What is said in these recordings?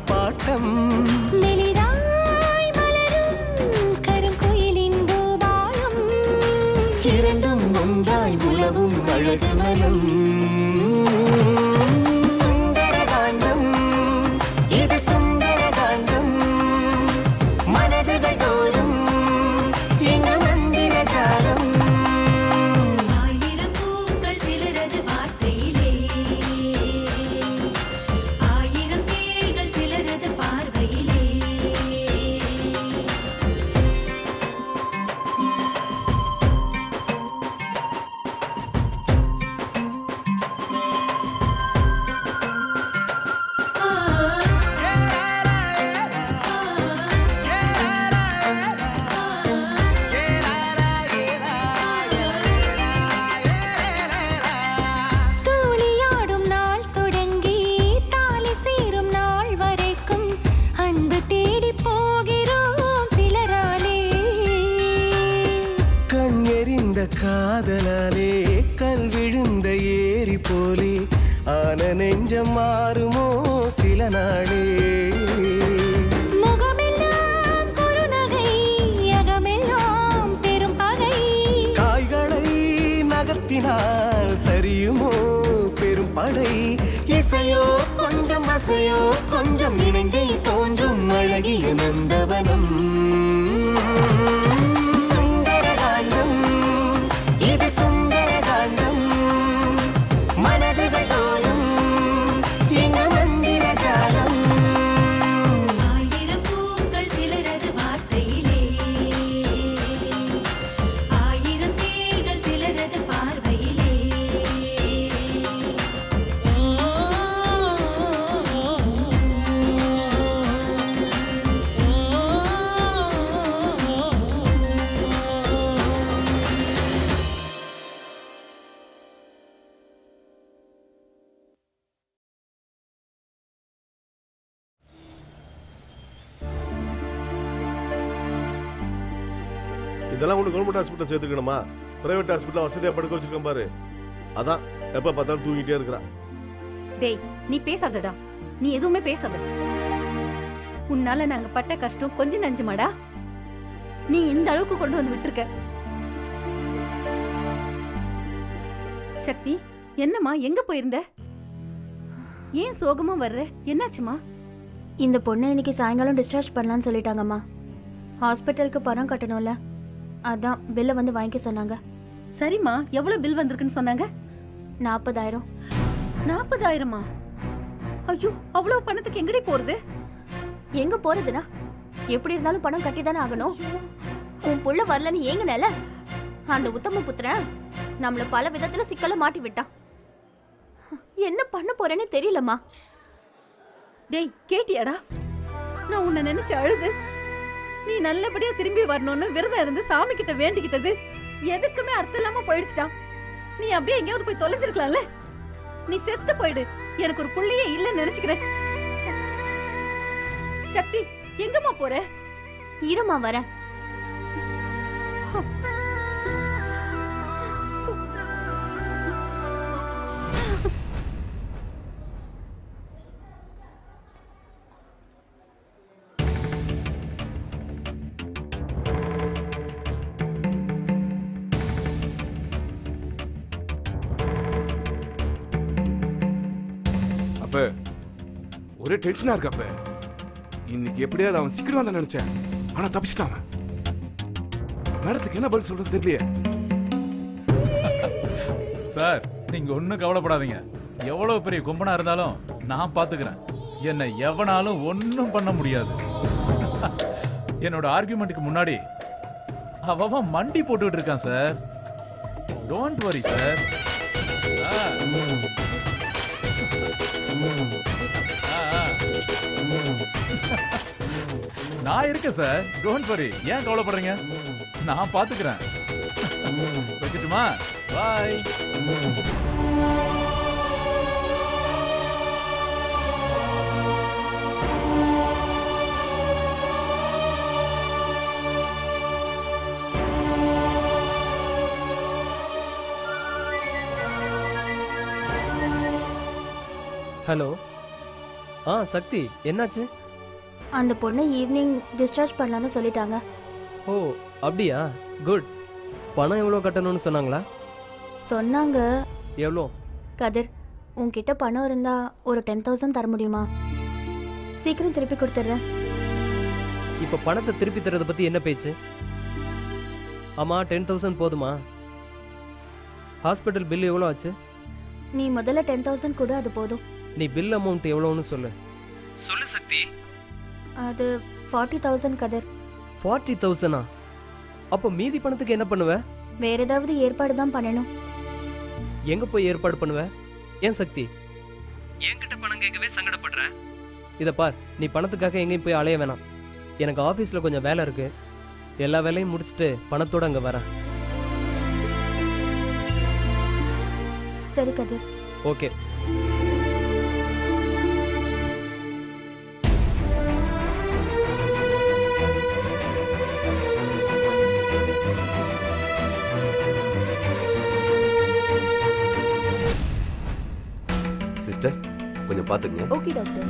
ஆர்ப்பாட்டம் மெலிதாய் மலரும் கருங்குயிலின் பூபாலம் இரண்டும் ஒன்றாய் உலவும் அழகு வனம் சுந்தரகாண்டம் இது சுந்தரகாண்டம் மனதுகள் தோறும் எங்க மந்திர ஜாலம் ஆயிரம் பூக்கள் சிலரது வார்த்தையிலே ஆயிரம் தேள்கள் சிலரது பார்வையிலே தூளியாடும் நாள் தொடங்கி தாலி சேரும் நாள் வரைக்கும் அன்பு தேடி போகிறோம் சிலராலே கண் எறிந்த காதலாலே கல் விழுந்த ஏரி போலே ஆன நெஞ்சம் மாறுமோ சில நாளே முகமெல்லாம் குறுநகை அகமெல்லாம் பெரும் பகை காய்களை நகர்த்தினால் சரியுமோ பெரும் படை இசையோ கொஞ்சம் அசையோ கொஞ்சம் இணைந்தே தோன்றும் அழகிய நந்தவனம் சுந்தரகாண்டம் இது சுந்தரகாண்டம் மனதுகள் தோறும் எங்க மந்திர ஜாலம் ஆயிரம் பூக்கள் சிலரது வார்த்தையிலே ஆயிரம் தேள்கள் சிலரது பார்வையிலே இதெல்லாம் ஒன்று கவர்மெண்ட் ஹாஸ்பிட்டல் சேர்த்துக்கணுமா பிரைவேட் ஹாஸ்பிட்டல் வசதியாக படுக்க வச்சிருக்கேன் பாரு அதான் எப்போ பார்த்தாலும் தூங்கிட்டே இருக்கிறான் டேய் நீ பேசாதடா நீ எதுவுமே பேசாத உன்னால நாங்க பட்ட கஷ்டம் கொஞ்சம் நஞ்சுமாடா நீ இந்த அளவுக்கு கொண்டு வந்து விட்டுருக்க சக்தி என்னம்மா எங்க போயிருந்த ஏன் சோகமா வர்ற என்னாச்சுமா இந்த பொண்ணை இன்னைக்கு சாயங்காலம் டிஸ்சார்ஜ் பண்ணலாம்னு சொல்லிட்டாங்கம்மா ஹாஸ்பிட்டலுக்கு பணம் கட்டணும்ல அதான் பில்லை வந்து வாங்கிக்க சொன்னாங்க சரிம்மா எவ்வளவு பில் வந்திருக்குன்னு சொன்னாங்க நாற்பதாயிரம் நாற்பதாயிரமா ஐயோ அவ்வளவு பணத்துக்கு எங்கடி போறது எங்க போறதுனா எப்படி இருந்தாலும் பணம் கட்டி தானே ஆகணும் உன் புள்ள வரலன்னு ஏங்குனல அந்த உத்தம புத்திரன் நம்மள பல விதத்துல சிக்கல மாட்டி விட்டான் என்ன பண்ண போறேன்னு தெரியலம்மா டேய் கேட்டியாடா நான் உன்னை நினைச்சு அழுது நீ நல்லபடியா திரும்பி வரணும்னு விரதம் இருந்து சாமி கிட்ட வேண்டிக்கிட்டது எதுக்குமே அர்த்தம் இல்லாம போயிடுச்சுடா நீ அப்படியே எங்கேயாவது போய் தொலைஞ்சிருக்கலாம்ல நீ செத்து போயிடு எனக்கு ஒரு புள்ளையே இல்லைன்னு நினைச்சுக்கிறேன் சக்தி எங்கம்மா போற ஈரமா வரேன் அப்ப ஒரே டென்ஷனா இருக்கு அப்ப இன்னைக்கு எப்படியாவது அவன் சிக்கிடுவான் தான் நினைச்சேன் ஆனா தப்பிச்சிட்டான் அவன். மேடத்துக்கு என்ன பதில் சொல்றது தெரியலையே சார் நீங்க ஒன்றும் கவலைப்படாதீங்க எவ்வளவு பெரிய கும்பனா இருந்தாலும் நான் பாத்துக்கிறேன் என்னை எவனாலும் ஒன்றும் பண்ண முடியாது என்னோட ஆர்குமெண்ட்டுக்கு முன்னாடி அவன் மண்டி போட்டுக்கிட்டு இருக்கான் சார் டோன்ட் வரி சார் நான் இருக்கேன் சார் டோன்ட் வரி ஏன் கவலைப்படுறீங்க நான் பாத்துக்கிறேன் வச்சுட்டுமா பாய் ஹலோ ஆ சக்தி என்னாச்சு அந்த பொண்ணை ஈவினிங் டிஸ்சார்ஜ் பண்ணலான்னு சொல்லிட்டாங்க ஓ அப்படியா குட் பணம் எவ்வளோ கட்டணும்னு சொன்னாங்களா சொன்னாங்க எவ்வளோ கதிர் உன்கிட்ட பணம் இருந்தா ஒரு டென் தௌசண்ட் தர முடியுமா சீக்கிரம் திருப்பி கொடுத்துட்றேன் இப்போ பணத்தை திருப்பி தரதை பற்றி என்ன பேச்சு ஆமாம் டென் தௌசண்ட் போதுமா ஹாஸ்பிட்டல் பில் எவ்வளோ ஆச்சு நீ முதல்ல டென் தௌசண்ட் கொடு அது போதும் நீ பில் அமௌண்ட் எவ்வளோன்னு சொல்லு சொல்லு சக்தி அது ஃபார்ட்டி தௌசண்ட் கதிர் ஃபார்ட்டி தௌசண்டா அப்போ மீதி பணத்துக்கு என்ன பண்ணுவ வேற ஏதாவது ஏற்பாடு தான் பண்ணணும் எங்கே போய் ஏற்பாடு பண்ணுவ ஏன் சக்தி என்கிட்ட பணம் கேட்கவே சங்கடப்படுற இதை பார் நீ பணத்துக்காக எங்கேயும் போய் அலைய வேணாம் எனக்கு ஆஃபீஸில் கொஞ்சம் வேலை இருக்கு எல்லா வேலையும் முடிச்சுட்டு பணத்தோட அங்கே வரேன் சரி கதிர் ஓகே சிஸ்டர் கொஞ்சம் பார்த்துக்குங்க ஓகே டாக்டர்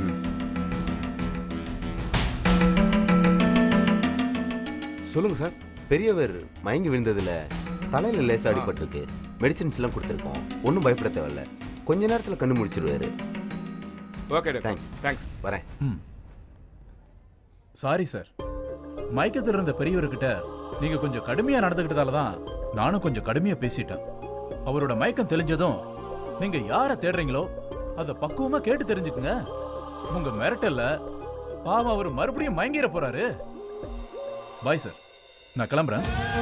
சொல்லுங்க சார் பெரியவர் மயங்கி விழுந்ததுல தலையில லேசா அடிபட்டிருக்கு மெடிசின்ஸ் எல்லாம் கொடுத்துருக்கோம் ஒன்றும் பயப்பட தேவையில்ல கொஞ்ச நேரத்துல கண்ணு முடிச்சிருவாரு ஓகே டாக்டர் தேங்க்ஸ் தேங்க்ஸ் வரேன் ம் சாரி சார் மயக்கத்தில் இருந்த பெரியவர்கிட்ட நீங்க கொஞ்சம் கடுமையா நடந்துக்கிட்டதால தான் நானும் கொஞ்சம் கடுமையா பேசிட்டேன் அவரோட மயக்கம் தெளிஞ்சதும் நீங்க யாரை தேடுறீங்களோ அதை பக்குவமா கேட்டு தெரிஞ்சுக்குங்க உங்க மிரட்டல்ல பாவம் அவர் மறுபடியும் மயங்கிட போறாரு பாய் சார் நான் கிளம்புறேன்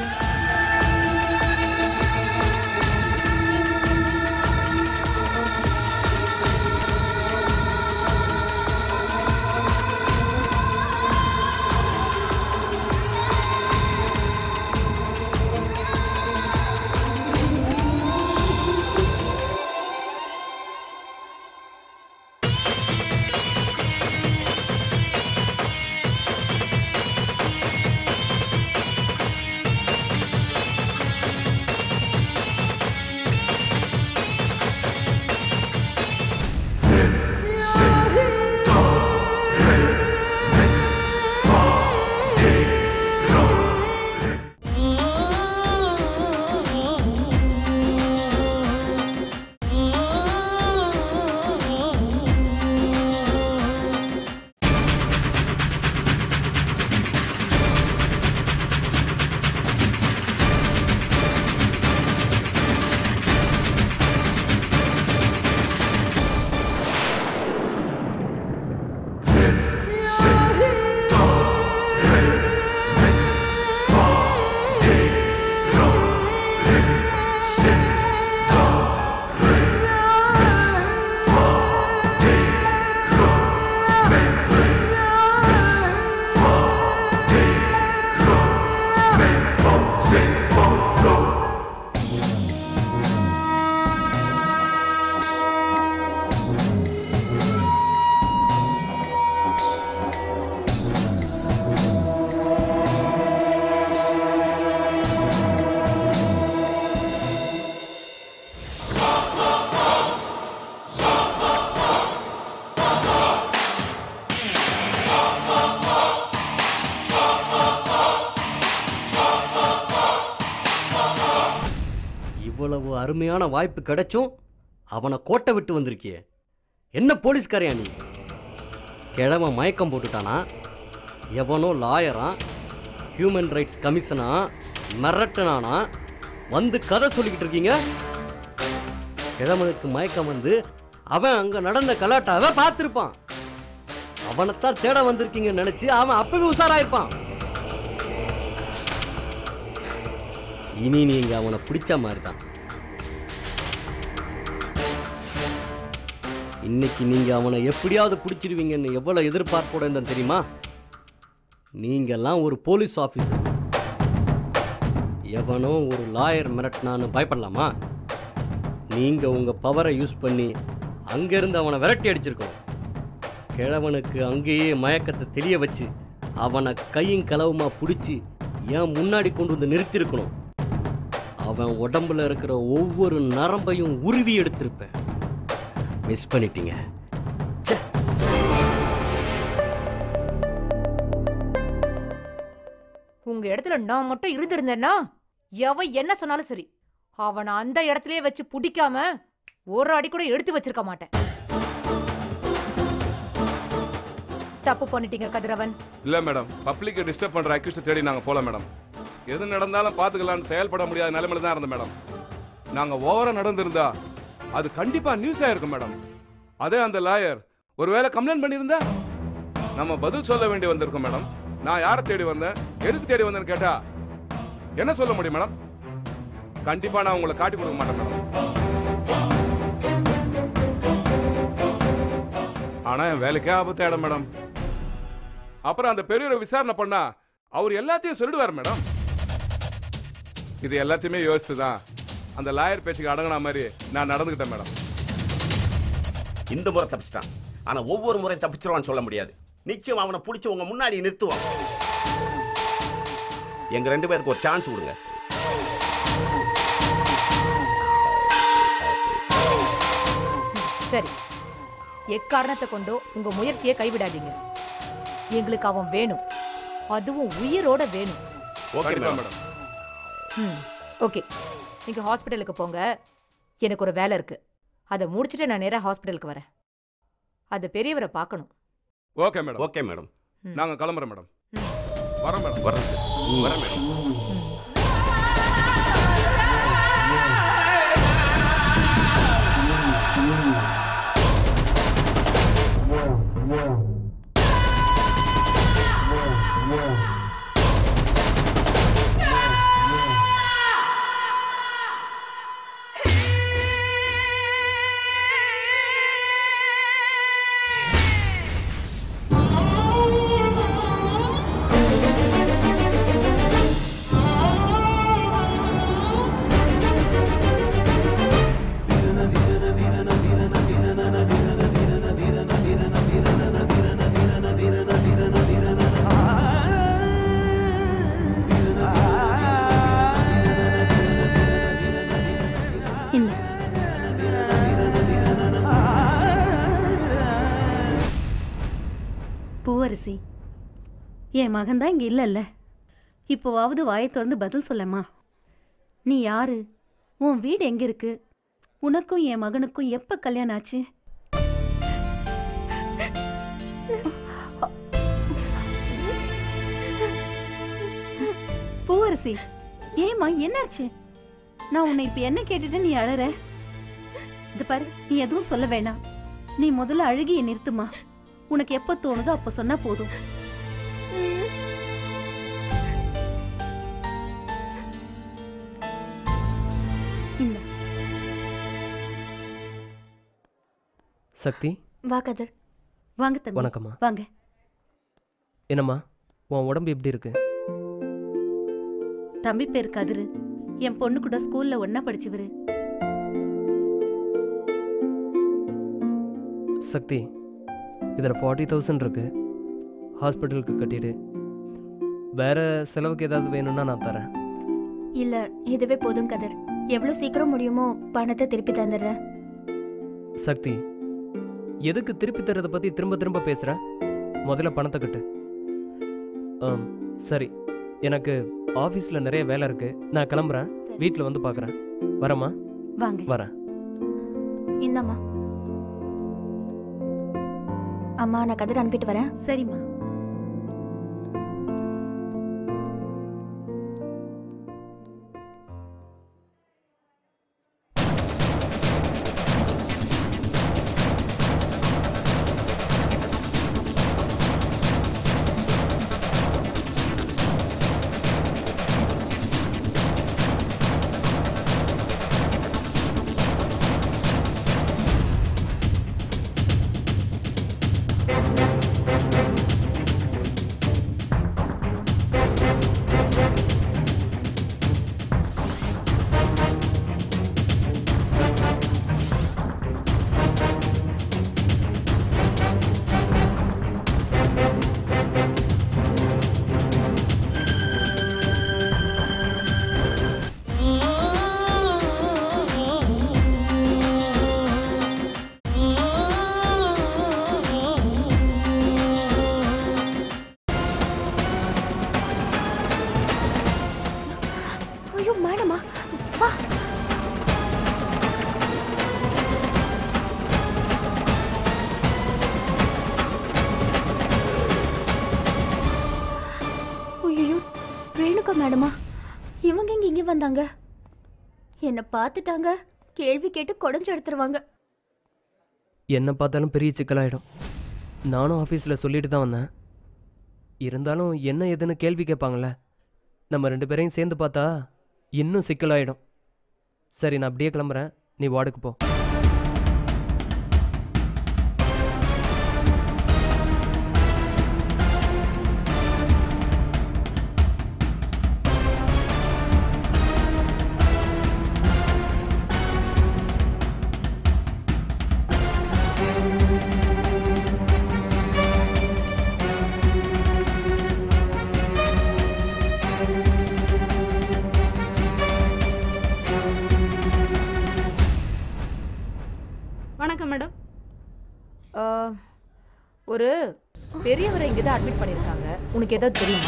இவ்வளவு அருமையான வாய்ப்பு கிடைச்சும் அவனை கோட்டை விட்டு வந்திருக்கியே என்ன போலீஸ்காரையா நீ கிழவன் மயக்கம் போட்டுட்டானா எவனோ லாயரா ஹியூமன் ரைட்ஸ் கமிஷனா மிரட்டனானா வந்து கதை சொல்லிக்கிட்டு இருக்கீங்க கிழவனுக்கு மயக்கம் வந்து அவன் அங்க நடந்த கலாட்டாவை பார்த்துருப்பான் அவனைத்தான் தேட வந்திருக்கீங்கன்னு நினைச்சு அவன் அப்பவே உஷாராயிருப்பான் இனி நீங்க அவனை பிடிச்ச மாதிரி தான் இன்னைக்கு நீங்க அவனை எப்படியாவது பிடிச்சிருவீங்கன்னு எவ்வளவு எதிர்பார்ப்போட இருந்தேன் தெரியுமா நீங்கெல்லாம் ஒரு போலீஸ் ஆஃபீஸர் எவனோ ஒரு லாயர் மிரட்டினான்னு பயப்படலாமா நீங்க உங்க பவரை யூஸ் பண்ணி அங்கிருந்து அவனை விரட்டி அடிச்சிருக்கணும் கிழவனுக்கு அங்கேயே மயக்கத்தை தெரிய வச்சு அவனை கையும் களவுமா பிடிச்சி ஏன் முன்னாடி கொண்டு வந்து நிறுத்தியிருக்கணும் அவன் உடம்புல இருக்கிற ஒவ்வொரு நரம்பையும் உருவி எடுத்திருப்பேன் மிஸ் பண்ணிட்டீங்க ச்சே உங்க இடத்துல நான் மட்டும் இருந்திருந்தேன்னா எவன் என்ன சொன்னாலும் சரி அவனை அந்த இடத்துலயே வச்சு பிடிக்காம ஒரு அடி கூட எடுத்து வச்சிருக்க மாட்டேன் தப்பு பண்ணிட்டீங்க கதிரவன் இல்ல மேடம் பப்ளிக்கை டிஸ்டர்ப் பண்ற அக்யூஸ்ட் தேடி நாங்க போல மேடம் எது நடந்தாலும் பாத்துக்கலாம்னு செயல்பட முடியாத நிலைமையில தான் இருந்தோம் மேடம் நாங்க ஓவரா நடந்திருந்தா அது கண்டிப்பா நியூஸ் ஆயிருக்கும் மேடம் அதே அந்த லாயர் ஒருவேளை கம்ப்ளைண்ட் பண்ணியிருந்தா நம்ம பதில் சொல்ல வேண்டி வந்திருக்கோம் மேடம் நான் யாரை தேடி வந்தேன் எதுக்கு தேடி வந்தேன்னு கேட்டா என்ன சொல்ல முடியும் மேடம் கண்டிப்பா நான் உங்களை காட்டி கொடுக்க மாட்டேன் மேடம் ஆனா என் வேலைக்கே ஆபத்து ஆயிடும் மேடம் அப்புறம் அந்த பெரியவரை விசாரணை பண்ணா அவர் எல்லாத்தையும் சொல்லிடுவார் மேடம் இது எல்லாத்தையுமே யோசிச்சு தான் அந்த லாயர் பேச்சுக்கு அடங்கின மாதிரி நான் நடந்துக்கிட்டேன் மேடம் இந்த முறை தப்பிச்சிட்டான் ஆனா ஒவ்வொரு முறை தப்பிச்சிருவான்னு சொல்ல முடியாது நிச்சயம் அவனை பிடிச்சி உங்க முன்னாடி நிறுத்துவான் எங்க ரெண்டு பேருக்கு ஒரு சான்ஸ் கொடுங்க சரி எக்காரணத்தை கொண்டோ உங்க முயற்சியை கைவிடாதீங்க எங்களுக்கு அவன் வேணும் அதுவும் உயிரோட வேணும் ஓகே கண்டிப்பா மேடம் மேடம் ம் ஓகே நீங்க ஹாஸ்பிட்டலுக்கு போங்க எனக்கு ஒரு வேலை இருக்கு அதை முடிச்சுட்டு நான் நேரா ஹாஸ்பிட்டலுக்கு வரேன் அந்த பெரியவரை பார்க்கணும் ஓகே மேடம் ஓகே மேடம் ம். நாங்க கிளம்புறோம் மேடம் ம். வரோம் மேடம் வரேன் சார் வரேன் மேடம் இந்த பூவரசி என் மகன் தான் இங்க இல்லைல்ல இப்போவாவது வாயை திறந்து பதில் சொல்லம்மா நீ யாரு உன் வீடு எங்க இருக்கு உனக்கும் என் மகனுக்கும் எப்ப கல்யாணம் ஆச்சு பூவரசி ஏம்மா என்னாச்சு நான் உன்னை இப்ப என்ன கேட்டுட்டு நீ அழற இது பாரு நீ எதுவும் சொல்ல வேணாம் நீ முதல்ல அழுகிய நிறுத்துமா உனக்கு எப்ப தோணுதோ அப்ப சொன்னா போதும் இந்த சக்தி வா கதிர் வாங்க தம்பி வணக்கம்மா வாங்க என்னம்மா உன் உடம்பு எப்படி இருக்கு தம்பி பேர் கதிரு என் பொண்ணு கூட ஸ்கூல்ல ஒன்னா படிச்சவரு சக்தி இதில் ஃபார்ட்டி தௌசண்ட் இருக்கு ஹாஸ்பிட்டலுக்கு கட்டிடு வேற செலவுக்கு ஏதாவது வேணும்னா நான் தரேன் இல்ல இதுவே போதும் கதிர் எவ்வளவு சீக்கிரம் முடியுமோ பணத்தை திருப்பி தந்துடுறேன் சக்தி எதுக்கு திருப்பி தரதை பற்றி திரும்ப திரும்ப பேசுகிற முதல்ல பணத்தை கட்டு ஆம், சரி எனக்கு ஆஃபீஸில் நிறைய வேலை இருக்கு நான் கிளம்புறேன் சரி. வீட்டில் வந்து பார்க்குறேன் வரேம்மா வாங்க வரேன் இந்தாம்மா அம்மா நான் கதிர் அனுப்பிட்டு வரேன் சரிம்மா வந்தாங்க என்னை பார்த்துட்டாங்க கேள்வி கேட்டு குடஞ்சு எடுத்துருவாங்க என்ன பார்த்தாலும் பெரிய சிக்கலாயிடும் நானும் ஆஃபீஸில் சொல்லிட்டு தான் வந்தேன் இருந்தாலும் என்ன ஏதுன்னு கேள்வி கேட்பாங்கள்ல நம்ம ரெண்டு பேரையும் சேர்ந்து பார்த்தா இன்னும் சிக்கலாயிடும் சரி நான் அப்படியே கிளம்புறேன் நீ வார்டுக்கு போ வணக்கம் மேடம் ஒரு பெரியவரை இங்கே தான் அட்மிட் பண்ணியிருக்காங்க உனக்கு ஏதாவது தெரியுமா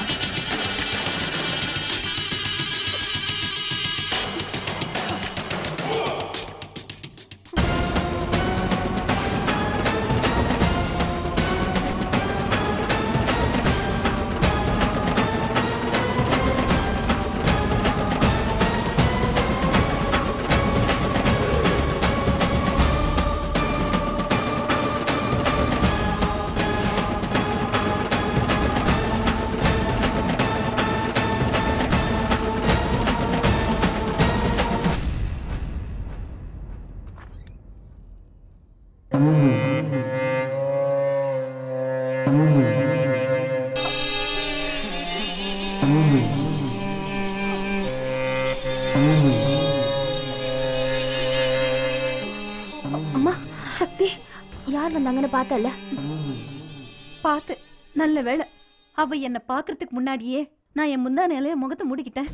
அம்மா சக்தி யார் வந்தாங்கன்னு பார்த்தல பார்த்து நல்ல வேளை அவ என்ன பாக்குறதுக்கு முன்னாடியே நான் என் முந்தானையில முகத்தை மூடிக்கிட்டேன்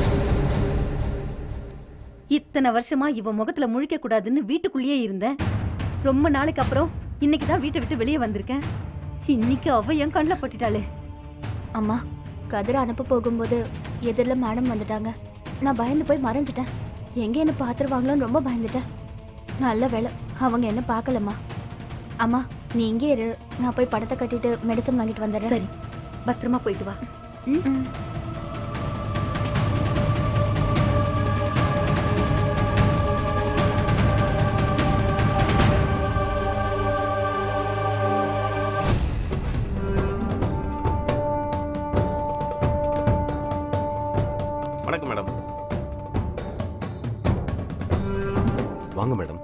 இத்தனை வருஷமா இவ முகத்துல முழிக்க கூடாதுன்னு வீட்டுக்குள்ளேயே இருந்தேன் ரொம்ப நாளைக்கு அப்புறம் இன்னைக்கு தான் வீட்டை விட்டு வெளியே வந்திருக்கேன் இன்னைக்கு அவ என் கண்ணில் பட்டுட்டாளே அம்மா கதிரை அனுப்ப போகும்போது எதிரில் மேடம் வந்துட்டாங்க நான் பயந்து போய் மறைஞ்சிட்டேன் எங்கே என்ன பார்த்துருவாங்களோன்னு ரொம்ப பயந்துட்டேன் நல்ல வேலை அவங்க என்ன பார்க்கலம்மா அம்மா நீ இங்கே இரு நான் போய் படத்தை கட்டிட்டு மெடிசன் வாங்கிட்டு வந்துடுறேன் சரி பத்திரமா போயிட்டு வா ம் வணக்கம் மேடம் வாங்க மேடம்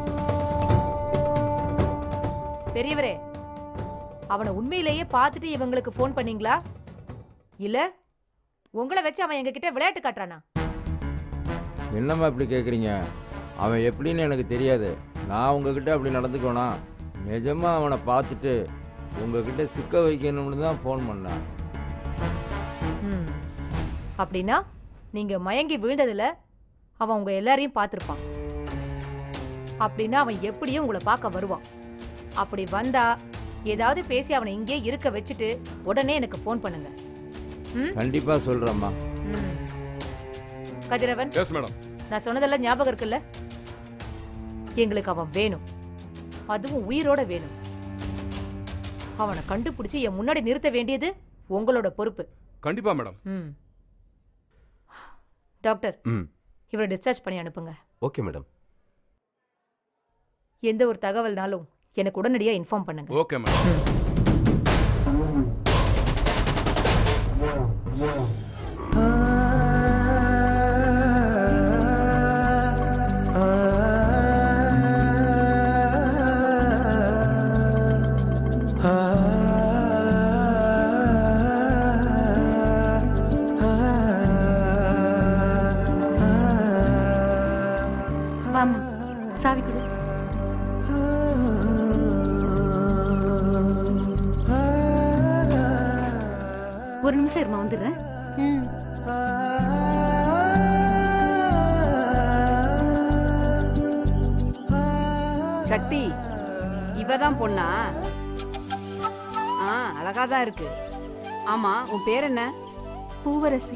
பெரியவரே அவனை உண்மையிலேயே பார்த்துட்டு இவங்களுக்கு ஃபோன் பண்ணீங்களா இல்ல உங்களை வச்சு அவன் எங்ககிட்ட விளையாட்டு காட்டுறானா என்னம்மா இப்படி கேட்குறீங்க அவன் எப்படின்னு எனக்கு தெரியாது நான் உங்ககிட்ட அப்படி நடந்துக்கோனா நிஜமாக அவனை பார்த்துட்டு உங்ககிட்ட சிக்க வைக்கணும்னு தான் ஃபோன் பண்ணேன் ம். அப்படின்னா நீங்க மயங்கி விழுந்ததுல அவன் உங்க எல்லாரையும் பார்த்திருப்பான் அப்படின்னா அவன் எப்படியும் உங்களை பார்க்க வருவான் அப்படி வந்தா ஏதாவது பேசி அவனை இங்கே இருக்க வச்சுட்டு உடனே எனக்கு ஃபோன் பண்ணுங்க ம்? கண்டிப்பாக சொல்கிறேம்மா ம். கதிரவன் எஸ் மேடம் நான் சொன்னதெல்லாம் ஞாபகம் இருக்குல்ல எங்களுக்கு அவன் வேணும் அதுவும் உயிரோட வேணும் அவனை கண்டுபிடிச்சு என் முன்னாடி நிறுத்த வேண்டியது உங்களோட பொறுப்பு கண்டிப்பா மேடம் ம் டாக்டர் ம் இவரை டிஸ்சார்ஜ் பண்ணி அனுப்புங்க ஓகே மேடம் எந்த ஒரு தகவல்னாலும் எனக்கு உடனடியாக இன்ஃபார்ம் பண்ணுங்க ஓகே மேடம் வாமா சாவி கொடு ஒரு நிமிஷம் இருமா வந்துடுறேன் சக்தி இவ தான் பொண்ணா ஆ அழகா தான் இருக்கு ஆமா உன் பேர் என்ன பூவரசி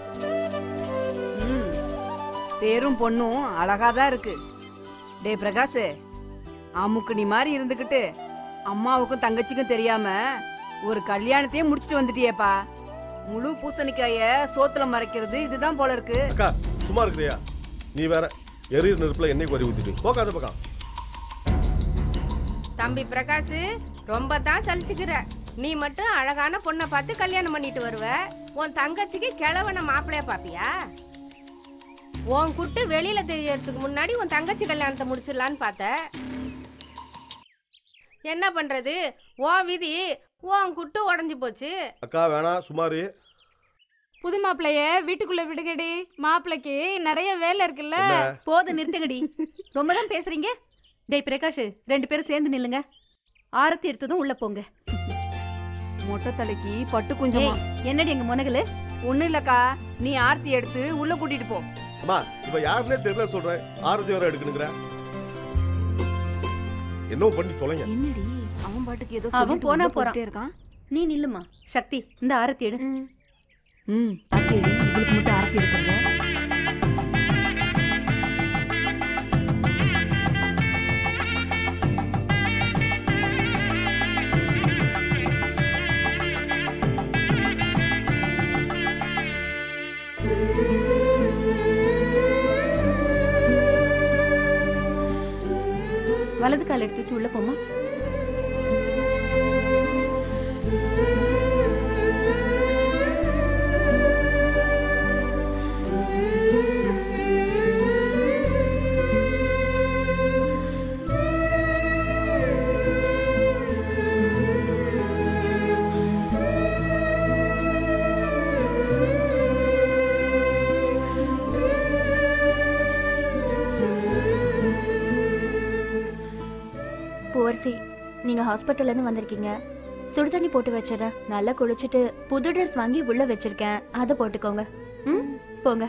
ம் பேரும் பொண்ணும் அழகா தான் இருக்கு டே பிரகாஷ் அமுக்குனி மாதிரி இருந்துக்கிட்டு அம்மாவுக்கும் தங்கச்சிக்கும் தெரியாம ஒரு கல்யாணத்தையே முடிச்சிட்டு வந்துட்டியேப்பா முழு பூசணிக்காய சோத்துல மறைக்கிறது இதுதான் போல இருக்கு அக்கா சும்மா இருக்கிறியா நீ வேற எரியிற நெருப்புல எண்ணெய் கொதி ஊத்திட்டு போகாத பக்கம் தம்பி பிரகாஷ் ரொம்ப தான் சலிச்சுக்கிற நீ மட்டும் அழகான பொண்ணை பார்த்து கல்யாணம் பண்ணிட்டு வருவ உன் தங்கச்சிக்கு கிழவன மாப்பிள்ளைய பாப்பியா உன் குட்டு வெளியில தெரியறதுக்கு முன்னாடி உன் தங்கச்சி கல்யாணத்தை முடிச்சிடலான்னு பார்த்த என்ன பண்றது உன் விதி உன் குட்டு உடஞ்சி போச்சு அக்கா வேணாம் சுமாரு புது மாப்பிளைய வீட்டுக்குள்ள விடுங்கடி மாப்பிளைக்கு நிறைய வேலை இருக்குல்ல போதும் நிறுத்துங்கடி ரொம்ப தான் பேசுறீங்க டேய் பிரகாஷ் ரெண்டு பேரும் சேர்ந்து நில்லுங்க ஆரத்தி எடுத்ததும் உள்ள போங்க மொட்டை தலைக்கு பட்டு குஞ்சமா ஏய், என்னடி எங்க முனகலு ஒண்ணும் இல்லக்கா நீ ஆர்த்தி எடுத்து உள்ள கூட்டிட்டு போ அம்மா இப்ப யாருன்னே தெரியல சொல்றேன் ஆரத்தி வர எடுக்கணுங்கிற என்ன பண்ணி தொலைங்க என்னடி அவன் பாட்டுக்கு ஏதோ அவன் சொல்லிட்டு போனா உள்ள போறான் போயிட்டே இருக்கான் நீ நில்லுமா சக்தி இந்த ஆரத்தி எடு ம் பாத்தியடி இவளுக்கு மட்டும் ஆர்த்தி எடுக்கிறத வலது கால் எடுத்து வச்சு உள்ள போமா பூவர்சி நீங்க ஹாஸ்பிட்டல்ல இருந்து வந்திருக்கீங்க சுடு தண்ணி போட்டு வச்சிடறேன் நல்லா குளிச்சுட்டு புது ட்ரெஸ் வாங்கி உள்ள வச்சிருக்கேன் அதை போட்டுக்கோங்க ம் போங்க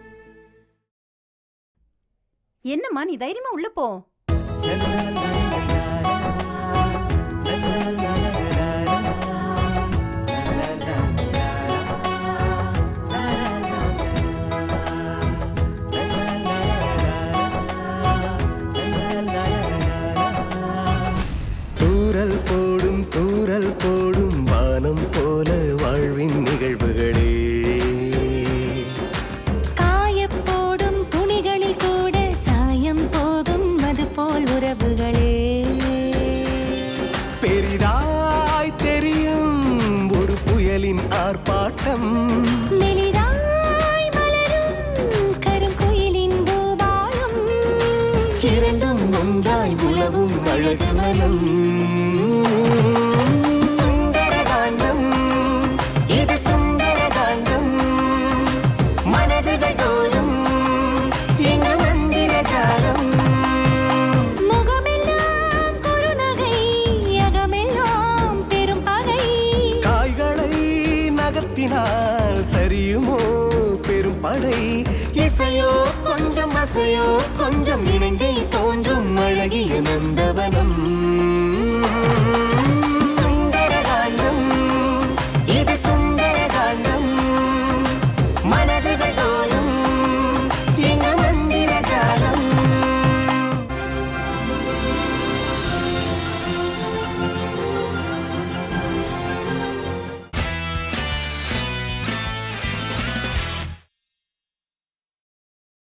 என்னம்மா நீ தைரியமா உள்ள போ தூரல் போடும் தூரல் போடும் வானம் போல வாழ்வின் நிகழ்வுகளே காயப்போடும் துணிகளில் கூட சாயம் போகும் அது போல் உறவுகளே பெரிதாய் தெரியும் ஒரு புயலின் ஆர்ப்பாட்டம் மெலிதாய் மலரும் கருங்குயிலின் பூபாலம் இரண்டும் ஒன்றாய் உலவும் அழகுவனம் சுந்தரகாண்டம் இது சுந்தரகாண்டம் மனதுகள் தோறும் எங்கு மந்திர ஜாலம் முகமெல்லாம் குறுநகை அகமெல்லாம் பெரும் பகை காய்களை நகர்த்தினால் சரியுமோ பெரும் படை இசையோ கொஞ்சம் அசையோ கொஞ்சம் இணைந்தே தோன்றும் அழகிய நந்தவனம்